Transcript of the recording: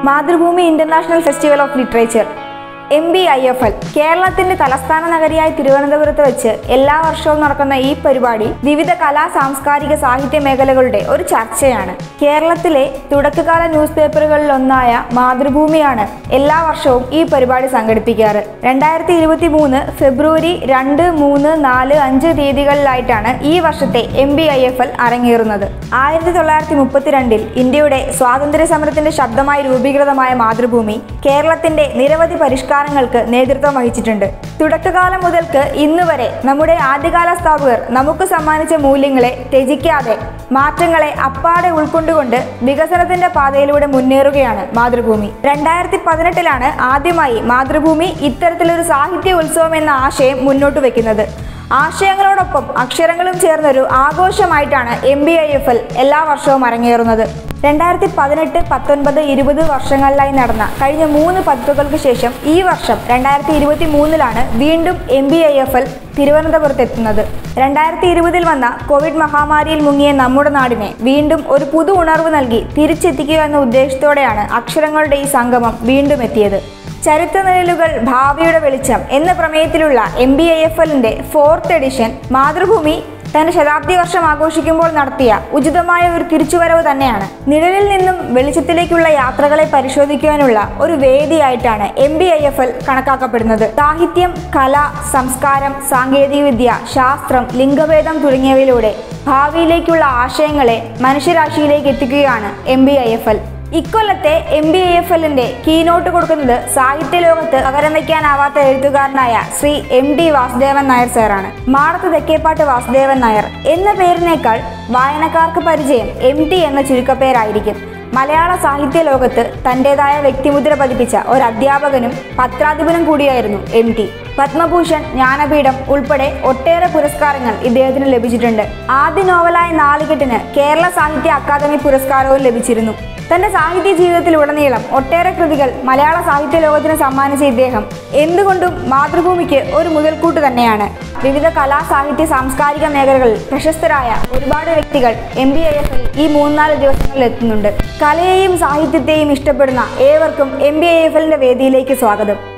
Mathrubhumi international festival of literature M B I F L കേരളത്തിന്റെ തലസ്ഥാന നഗരിയായ തിരുവനന്തപുരത്ത് വെച്ച് എല്ലാ വർഷവും നടക്കുന്ന ഈ പരിപാടി വിവിധ കലാ സാംസ്കാരിക സാഹിത്യ മേഖലകളുടെ ഒരു ചർച്ചയാണ് കേരളത്തിലെ തുടക്കകാല ന്യൂസ് പേപ്പറുകളിൽ ഒന്നായ മാതൃഭൂമിയാണ് എല്ലാ വർഷവും ഈ പരിപാടി സംഘടിപ്പിക്കാറ് രണ്ടായിരത്തി ഇരുപത്തി മൂന്ന് ഫെബ്രുവരി രണ്ട് മൂന്ന് നാല് അഞ്ച് തീയതികളിലായിട്ടാണ് ഈ വർഷത്തെ M B I F L അരങ്ങേറുന്നത് ആയിരത്തി തൊള്ളായിരത്തി മുപ്പത്തിരണ്ടിൽ ഇന്ത്യയുടെ സ്വാതന്ത്ര്യ സമരത്തിന്റെ ശബ്ദമായി രൂപീകൃതമായ മാതൃഭൂമി കേരളത്തിന്റെ നിരവധി പരിഷ്കാരങ്ങൾക്ക് നേതൃത്വം വഹിച്ചിട്ടുണ്ട് തുടക്കകാലം മുതൽക്ക് ഇന്ന് വരെ നമ്മുടെ ആദ്യകാല സ്ഥാപകർ നമുക്ക് സമ്മാനിച്ച മൂല്യങ്ങളെ ത്യജിക്കാതെ മാറ്റങ്ങളെ അപ്പാടെ ഉൾക്കൊണ്ടുകൊണ്ട് വികസനത്തിന്റെ പാതയിലൂടെ മുന്നേറുകയാണ് മാതൃഭൂമി രണ്ടായിരത്തി പതിനെട്ടിലാണ് ആദ്യമായി മാതൃഭൂമി ഇത്തരത്തിലൊരു സാഹിത്യ ഉത്സവം എന്ന ആശയം മുന്നോട്ട് വെക്കുന്നത് ആശയങ്ങളോടൊപ്പം അക്ഷരങ്ങളും ചേർന്നൊരു ആഘോഷമായിട്ടാണ് M B I F L എല്ലാ വർഷവും അരങ്ങേറുന്നത് രണ്ടായിരത്തി പതിനെട്ട് പത്തൊൻപത് ഇരുപത് വർഷങ്ങളിലായി നടന്ന കഴിഞ്ഞ മൂന്ന് പതിപ്പുകൾക്ക് ശേഷം ഈ വർഷം രണ്ടായിരത്തി ഇരുപത്തി മൂന്നിലാണ് വീണ്ടും M B I F L തിരുവനന്തപുരത്ത് എത്തുന്നത് രണ്ടായിരത്തി ഇരുപതിൽ വന്ന കോവിഡ് മഹാമാരിയിൽ മുങ്ങിയ നമ്മുടെ നാടിനെ വീണ്ടും ഒരു പുതു ഉണർവ് നൽകി തിരിച്ചെത്തിക്കുക എന്ന ഉദ്ദേശത്തോടെയാണ് അക്ഷരങ്ങളുടെ ഈ സംഗമം വീണ്ടും എത്തിയത് ചരിത്രനിഴലുകൾ ഭാവിയുടെ വെളിച്ചം എന്ന പ്രമേയത്തിലുള്ള എം ബി ഐ എഫ് എല്ലിന്റെ ഫോർത്ത് എഡിഷൻ മാതൃഭൂമി തന്റെ ശതാബ്ദി വർഷം ആഘോഷിക്കുമ്പോൾ നടത്തിയ ഉചിതമായ ഒരു തിരിച്ചുവരവ് തന്നെയാണ് നിഴലിൽ നിന്നും വെളിച്ചത്തിലേക്കുള്ള യാത്രകളെ പരിശോധിക്കുവാനുള്ള ഒരു വേദിയായിട്ടാണ് M B I F L കണക്കാക്കപ്പെടുന്നത് സാഹിത്യം കല സംസ്കാരം സാങ്കേതികവിദ്യ ശാസ്ത്രം ലിംഗഭേദം തുടങ്ങിയവയിലൂടെ ഭാവിയിലേക്കുള്ള ആശയങ്ങളെ മനുഷ്യരാശിയിലേക്ക് എത്തിക്കുകയാണ് M B I F L ഇക്കൊല്ലത്തെ എം ബി എഫ് എല്ലിന്റെ കീനോട്ട് കൊടുക്കുന്നത് സാഹിത്യ ലോകത്ത് പകരം വയ്ക്കാനാവാത്ത എഴുത്തുകാരനായ ശ്രീ എം ഡി വാസുദേവൻ നായർ സാറാണ് മാടത്ത് തെക്കേപ്പാട്ട് വാസുദേവൻ നായർ എന്ന പേരിനേക്കാൾ വായനക്കാർക്ക് പരിചയം എം ടി എന്ന ചുരുക്കപ്പേരായിരിക്കും മലയാള സാഹിത്യ ലോകത്ത് തൻ്റെതായ വ്യക്തിമുദ്ര പതിപ്പിച്ച ഒരു അധ്യാപകനും പത്രാധിപനും കൂടിയായിരുന്നു എം ടി പത്മഭൂഷൺ ജ്ഞാനപീഠം ഉൾപ്പെടെ ഒട്ടേറെ പുരസ്കാരങ്ങൾ ഇദ്ദേഹത്തിന് ലഭിച്ചിട്ടുണ്ട് ആദ്യ നോവലായ നാലുകെട്ടിന് കേരള സാഹിത്യ അക്കാദമി പുരസ്കാരവും ലഭിച്ചിരുന്നു തന്റെ സാഹിത്യ ജീവിതത്തിലുടനീളം ഒട്ടേറെ കൃതികൾ മലയാള സാഹിത്യ ലോകത്തിന് സമ്മാനിച്ച ഇദ്ദേഹം എന്തുകൊണ്ടും മാതൃഭൂമിക്ക് ഒരു മുതൽക്കൂട്ട് തന്നെയാണ് വിവിധ കലാ സാഹിത്യ സാംസ്കാരിക മേഖലകളിൽ പ്രശസ്തരായ ഒരുപാട് വ്യക്തികൾ എം ബി ഐ എഫിൽ ഈ മൂന്നാല് ദിവസങ്ങളിൽ എത്തുന്നുണ്ട് കലയെയും സാഹിത്യത്തെയും ഇഷ്ടപ്പെടുന്ന ഏവർക്കും എം ബി ഐ എഫ് എല്ലിന്റെ വേദിയിലേക്ക് സ്വാഗതം